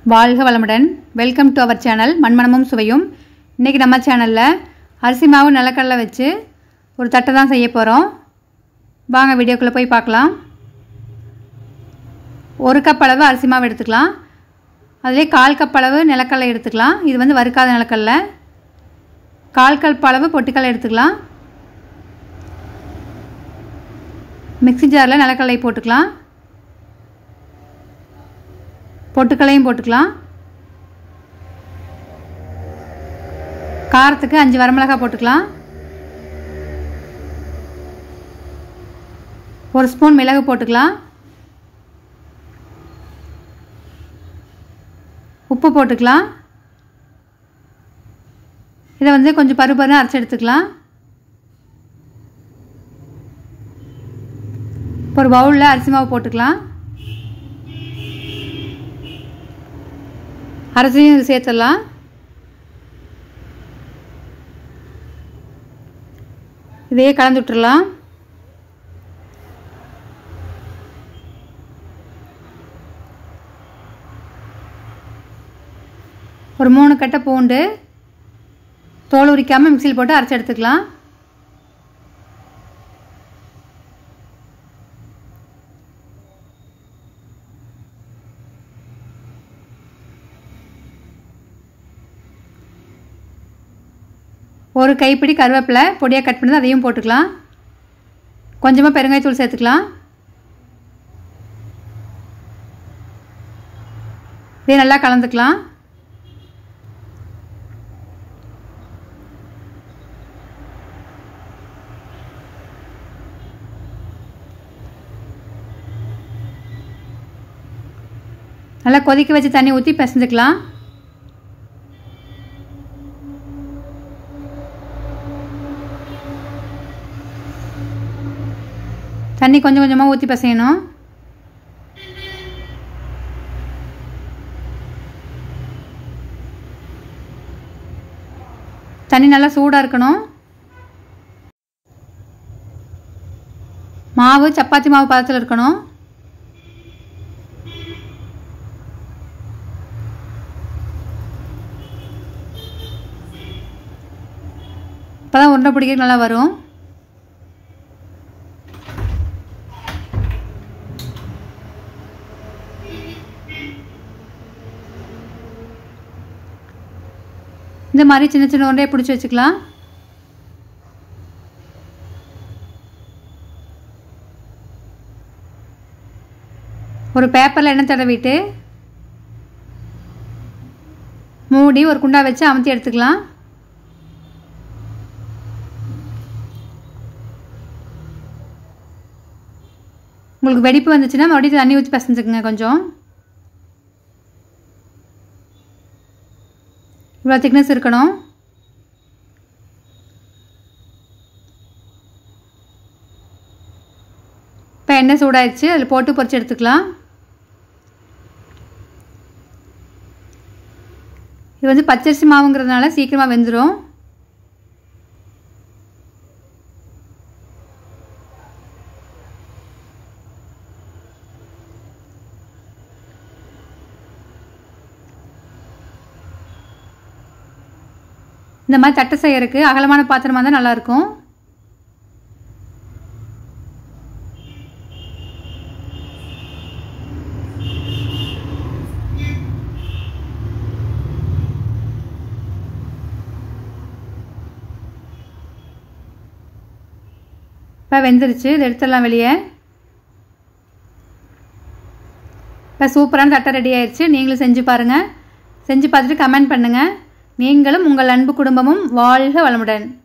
வாழ்க வளமுடன் welcome to our channel மண்மனமும் சுவையும் இன்றைக்கி நம்ம சேனலில் அரிசி மாவு நிலக்கடலை வச்சு ஒரு தட்டை தான் செய்ய போகிறோம் வாங்க வீடியோக்குள்ளே போய் பார்க்கலாம் ஒரு கப் அளவு அரிசி மாவு எடுத்துக்கலாம் அதிலே கால் கப் அளவு நிலக்கடலை எடுத்துக்கலாம் இது வந்து வறுக்காத நிலக்கடலை கால் கப் அளவு பொட்டுக்கடலை எடுத்துக்கலாம் மிக்ஸி ஜாரில் நிலக்கடலை போட்டுக்கலாம் பொட்டுக்களையும் போட்டுக்கலாம் காரத்துக்கு அஞ்சு வரமிளகாய் போட்டுக்கலாம் ஒரு ஸ்பூன் மிளகு போட்டுக்கலாம் உப்பு போட்டுக்கலாம் இதை வந்து கொஞ்சம் பருப்பருன்னு அரைச்சி எடுத்துக்கலாம் ஒரு பவுலில் அரிசி மாவு போட்டுக்கலாம் அரிசியும் இது சேர்த்துடலாம் இதையே கலந்து விட்டுறலாம் ஒரு மூணு கட்டை பூண்டு தோல் உரிக்காமல் மிக்சியில் போட்டு அரைச்சி எடுத்துக்கலாம் ஒரு கைப்பிடி கருவேப்பிலை பொடியாக கட் பண்ணி அதையும் போட்டுக்கலாம் கொஞ்சமாக பெருங்காயத்தூள் சேர்த்துக்கலாம் இதே நல்லா கலந்துக்கலாம் நல்லா கொதிக்க வச்சு தண்ணி ஊற்றி பிசைஞ்சுக்கலாம் தண்ணி கொஞ்சம் கொஞ்சமாக ஊற்றி பசையணும் தண்ணி நல்லா சூடாக இருக்கணும் மாவு சப்பாத்தி மாவு பதத்தில் இருக்கணும் இப்போ தான் உருண்டை பிடிக்க நல்லா வரும் இந்த மாதிரி சின்ன சின்ன உருண்டையை பிடிச்சி வச்சுக்கலாம் ஒரு பேப்பரில் எண்ணெய் தடவிட்டு மூடி ஒரு குண்டா வச்சு அமுத்தி எடுத்துக்கலாம் உங்களுக்கு வெடிப்பு வந்துச்சுன்னா மறுபடியும் தண்ணி ஊற்றி பசஞ்சுக்குங்க கொஞ்சம் இவ்வளோ திக்னஸ் இருக்கணும் இப்போ எண்ணெய் சூடாயிடுச்சு அதில் போட்டு பொரிச்சு எடுத்துக்கலாம் இது வந்து பச்சரிசி மாவுங்கிறதுனால சீக்கிரமாக வெந்துடும் இந்த மாதிரி தட்டை செய்யறதுக்கு அகலமான பாத்திரமாக இருந்தால் நல்லாயிருக்கும் இப்போ வெந்துருச்சு இதை எடுத்துடலாம் வெளியே இப்போ சூப்பரான தட்டை ரெடி ஆயிடுச்சு நீங்களும் செஞ்சு பாருங்கள் செஞ்சு பார்த்துட்டு கமெண்ட் பண்ணுங்கள் நீங்களும் உங்கள் அன்பு குடும்பமும் வாழ்க வளமுடன்